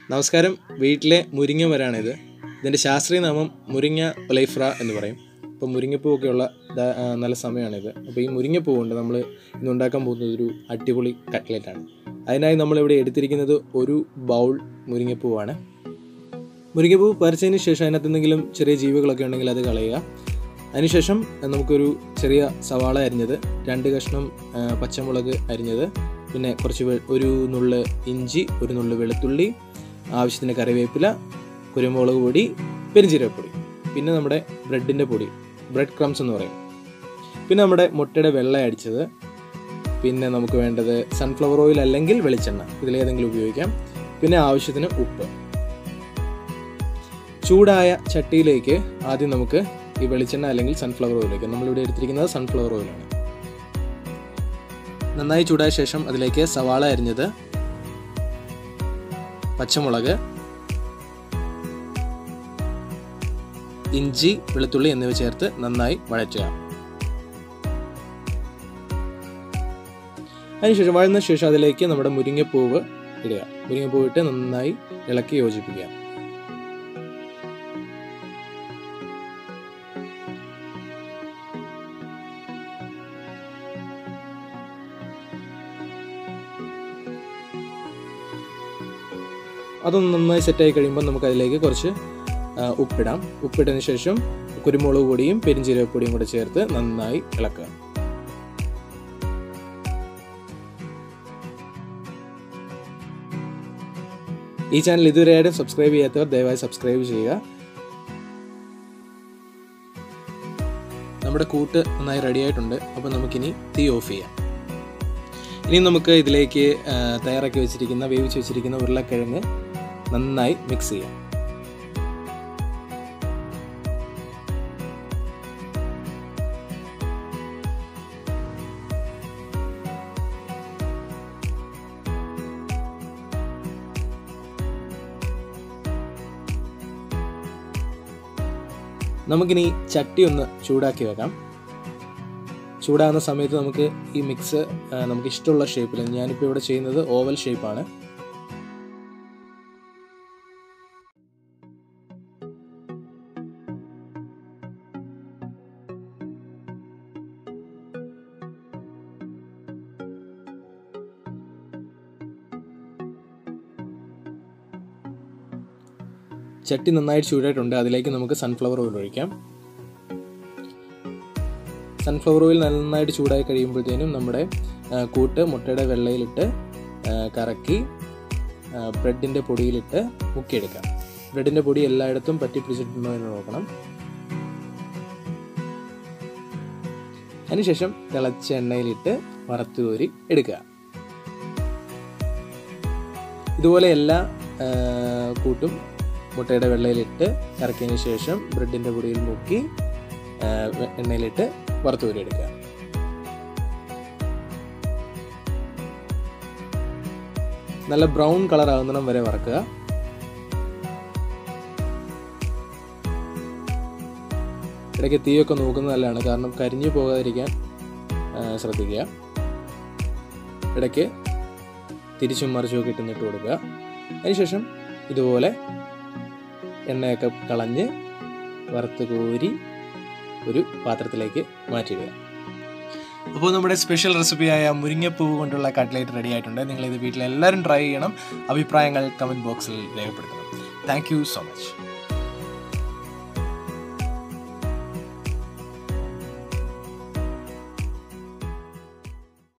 നമസ്കാരം വീട്ടിലെ മുരിങ്ങ മരാണിത് ഇതിൻ്റെ ശാസ്ത്രീയ നാമം മുരിങ്ങ ഒലൈഫ്ര എന്ന് പറയും അപ്പോൾ മുരിങ്ങപ്പൂവൊക്കെയുള്ള ദാ- ആ, നല്ല സമയമാണിത് അപ്പോൾ ഈ മുരിങ്ങപ്പൂ കൊണ്ട് നമ്മൾ ഇന്ന് ഉണ്ടാക്കാൻ പോകുന്നത് ഒരു അടിപൊളി കട്ട്ലറ്റാണ് അതിനായി നമ്മളിവിടെ എടുത്തിരിക്കുന്നത് ഒരു ബൗൾ മുരിങ്ങപ്പൂവാണ് മുരിങ്ങപ്പൂ പറിച്ചതിന് ശേഷം അതിനകത്ത് എന്തെങ്കിലും ചെറിയ ജീവികളൊക്കെ ഉണ്ടെങ്കിൽ അത് കളയുക അതിനുശേഷം നമുക്കൊരു ചെറിയ സവാള അരിഞ്ഞത് രണ്ട് കഷ്ണം ആ, പച്ചമുളക് അരിഞ്ഞത് പിന്നെ കുറച്ച് വെ- ഒരു നുള്ള് ഇഞ്ചി ഒരു നുള്ള് വെളുത്തുള്ളി ആവശ്യത്തിന് കറിവേപ്പില കുരുമുളക് പൊടി പെരിഞ്ചീരകപ്പൊടി പിന്നെ നമ്മുടെ ബ്രെഡിൻ്റെ പൊടി ബ്രെഡ് ക്രംസ് എന്ന് പറയും പിന്നെ നമ്മുടെ മുട്ടയുടെ വെള്ള അടിച്ചത് പിന്നെ നമുക്ക് വേണ്ടത് സൺഫ്ലവർ ഓയിൽ അല്ലെങ്കിൽ വെളിച്ചെണ്ണ ഇതിലേതെങ്കിലും ഉപയോഗിക്കാം പിന്നെ ആവശ്യത്തിന് ഉപ്പ് ചൂടായ ചട്ടിയിലേക്ക് ആദ്യം നമുക്ക് ഈ വെളിച്ചെണ്ണ അല്ലെങ്കിൽ സൺഫ്ലവർ ഓയിലേക്ക് നമ്മളിവിടെ എടുത്തിരിക്കുന്നത് സൺഫ്ലവർ ഓയിലാണ് നന്നായി ചൂടായ ശേഷം അതിലേക്ക് സവാള അരിഞ്ഞത് പച്ചമുളക് ഇഞ്ചി വെളുത്തുള്ളി എന്നിവ ചേർത്ത് നന്നായി വഴറ്റുക അതിനുശേഷം വഴന്ന ശേഷം അതിലേക്ക് നമ്മുടെ മുരിങ്ങപ്പൂവ് ഇടുക മുരിങ്ങപ്പൂവ് ഇട്ട് നന്നായി ഇളക്കി യോജിപ്പിക്കുക അതൊന്ന് നന്നായി സെറ്റായി കഴിയുമ്പോൾ നമുക്ക് അതിലേക്ക് കുറച്ച് ആ, ഉപ്പിടാം ഉപ്പിട്ടതിന് ശേഷം കുരുമുളക് പൊടിയും പെരിഞ്ചീരകപ്പൊടിയും കൂടെ ചേർത്ത് നന്നായി ഇളക്കുക ഈ ചാനൽ ഇതുവരെയായിട്ടും സബ്സ്ക്രൈബ് ചെയ്യാത്തവർ ദയവായി സബ്സ്ക്രൈബ് ചെയ്യുക നമ്മുടെ കൂട്ട് നന്നായി റെഡി ആയിട്ടുണ്ട് അപ്പോൾ നമുക്കിനി തീ ഓഫ് ചെയ്യാം ഇനി നമുക്ക് ഇതിലേക്ക് ആ, തയ്യാറാക്കി വെച്ചിരിക്കുന്ന വേവിച്ച് വെച്ചിരിക്കുന്ന ഉരുളക്കിഴങ്ങ് നന്നായി മിക്സ് ചെയ്യാം നമുക്കിനി ചട്ടി ഒന്ന് ചൂടാക്കി വെക്കാം ചൂടാകുന്ന സമയത്ത് നമുക്ക് ഈ മിക്സ് ആ, നമുക്ക് ഇഷ്ടമുള്ള ഷേപ്പിൽ ഞാനിപ്പോൾ ഇവിടെ ചെയ്യുന്നത് ഓവൽ ഷേപ്പാണ് ചട്ടി നന്നായിട്ട് ചൂടായിട്ടുണ്ട് അതിലേക്ക് നമുക്ക് സൺഫ്ലവർ ഓയിൽ ഒഴിക്കാം സൺഫ്ലവർ ഓയിൽ നന്നായിട്ട് ചൂടായി കഴിയുമ്പോഴത്തേനും നമ്മുടെ ആ, കൂട്ട് മുട്ടയുടെ വെള്ളയിലിട്ട് ആ, കറക്കി ബ്രെഡിൻ്റെ പൊടിയിലിട്ട് മുക്കിയെടുക്കാം ബ്രെഡിൻ്റെ പൊടി എല്ലായിടത്തും പറ്റി പിടിച്ചിട്ടുണ്ടോ എന്ന് നോക്കണം അതിനുശേഷം തിളച്ച എണ്ണയിലിട്ട് വറുത്ത് കോരി എടുക്കുക ഇതുപോലെ എല്ലാ ആ, കൂട്ടും മുട്ടയുടെ വെള്ളയിലിട്ട് കറക്കിയതിന് ശേഷം ബ്രെഡിൻ്റെ പൊടിയിൽ മുക്കി ആ, വെ- എണ്ണയിലിട്ട് വറുത്ത് കോരി എടുക്കുക നല്ല ബ്രൗൺ കളർ ആകുന്നിടം വരെ വറക്കുക ഇടയ്ക്ക് തീയൊക്കെ നോക്കുന്നത് നല്ലതാണ് കാരണം കരിഞ്ഞു പോകാതിരിക്കാൻ ആ, ശ്രദ്ധിക്കുക ഇടയ്ക്ക് തിരിച്ചും മറിച്ചുമൊക്കെ ഇട്ടുന്നിട്ട് കൊടുക്കുക അതിനുശേഷം ഇതുപോലെ എണ്ണയൊക്കെ കളഞ്ഞ് വറുത്ത് കോരി ഒരു പാത്രത്തിലേക്ക് മാറ്റിയിടുക അപ്പോൾ നമ്മുടെ സ്പെഷ്യൽ റെസിപ്പിയായ മുരിങ്ങപ്പൂവ് കൊണ്ടുള്ള കട്ട്ലേറ്റ് റെഡി ആയിട്ടുണ്ട് നിങ്ങൾ ഇത് വീട്ടിൽ എല്ലാവരും ട്രൈ ചെയ്യണം അഭിപ്രായങ്ങൾ കമൻറ്റ് ബോക്സിൽ രേഖപ്പെടുത്തണം താങ്ക് യു സോ മച്ച്